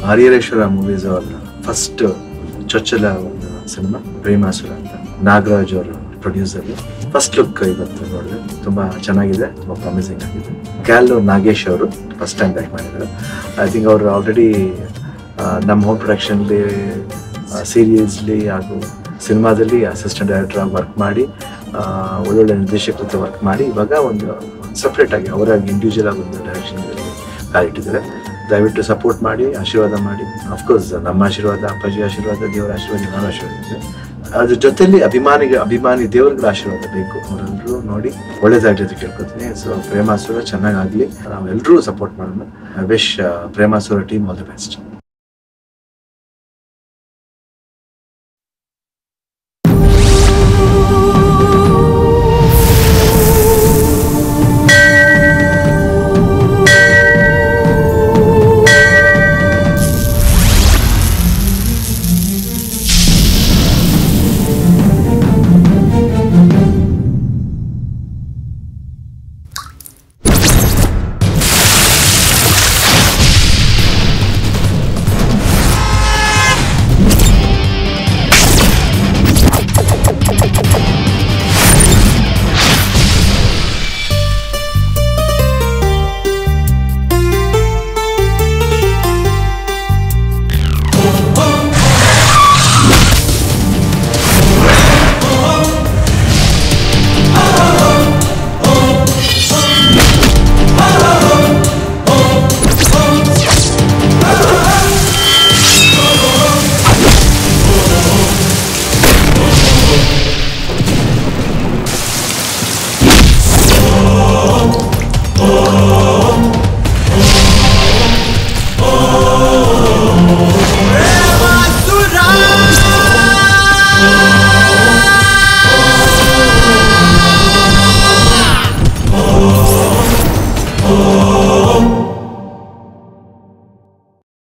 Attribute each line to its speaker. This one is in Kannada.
Speaker 1: ಹರಿಹರೇಶ್ವರ ಮೂವೀಸ್ ಅವ್ರ ಫಸ್ಟ್ ಚೊಚ್ಚಲ ಒಂದು ಸಿನಿಮಾ ಪ್ರೇಮಾಸುರ ಅಂತ ನಾಗರಾಜ್ ಅವರು ಪ್ರೊಡ್ಯೂಸರ್ ಫಸ್ಟ್ ಲುಕ್ ಇವತ್ತು ನೋಡಿದ್ರೆ ತುಂಬಾ ಚೆನ್ನಾಗಿದೆ ತುಂಬಾ ಪ್ರಾಮಿಸಿಂಗ್ ಆಗಿದೆ ಗ್ಯಾಲ್ ನಾಗೇಶ್ ಅವರು ಫಸ್ಟ್ ಟೈಮ್ ಬ್ಯಾಕ್ ಮಾಡಿದ್ದಾರೆ ಐ ಥಿಂಕ್ ಅವರು ಆಲ್ರೆಡಿ ನಮ್ಮ ಹೋಮ್ ಪ್ರೊಡಕ್ಷನ್ಲಿ ಸೀರಿಯಲ್ಸ್ಲಿ ಹಾಗೂ ಸಿನಿಮಾದಲ್ಲಿ ಅಸಿಸ್ಟೆಂಟ್ ಡೈರೆಕ್ಟರ್ ಆಗಿ ವರ್ಕ್ ಮಾಡಿ ಆ, ಒಳ್ಳೊಳ್ಳೆ ನಿರ್ದೇಶಕರ ಜೊತೆ ವರ್ಕ್ ಮಾಡಿ ಇವಾಗ ಒಂದು ಸಪ್ರೇಟ್ ಆಗಿ ಅವರಾಗಿ ಇಂಡಿವಿಜುವಲ್ ಆಗಿ ಒಂದು ಡೈರೆಕ್ಷನ್ ಕಾಲಿಟ್ಟಿದ್ದಾರೆ ದಯವಿಟ್ಟು ಸಪೋರ್ಟ್ ಮಾಡಿ ಆಶೀರ್ವಾದ ಮಾಡಿ ಅಫ್ಕೋರ್ಸ್ ನಮ್ಮ ಆಶೀರ್ವಾದ ಅಪ್ಪಾಜಿ ಆಶೀರ್ವಾದ ದೇವರ ಆಶೀರ್ವಾದ ನನ್ನ ಆಶೀರ್ವಾದ ಇದೆ ಅದ್ರ ಜೊತೆಲಿ ಅಭಿಮಾನಿಗೆ ಅಭಿಮಾನಿ ದೇವರುಗಳ ಆಶೀರ್ವಾದ ಬೇಕು ಅವರೆಲ್ಲರೂ ನೋಡಿ ಒಳ್ಳೇದಾಗ್ಲಿ ಅಂತ ಕೇಳ್ಕೊತೀನಿ ಸೊ ಪ್ರೇಮಾಸುರ ಚೆನ್ನಾಗಾಗ್ಲಿ ನಾವೆಲ್ಲರೂ ಸಪೋರ್ಟ್ ಮಾಡೋಣ wish Premasura team all the best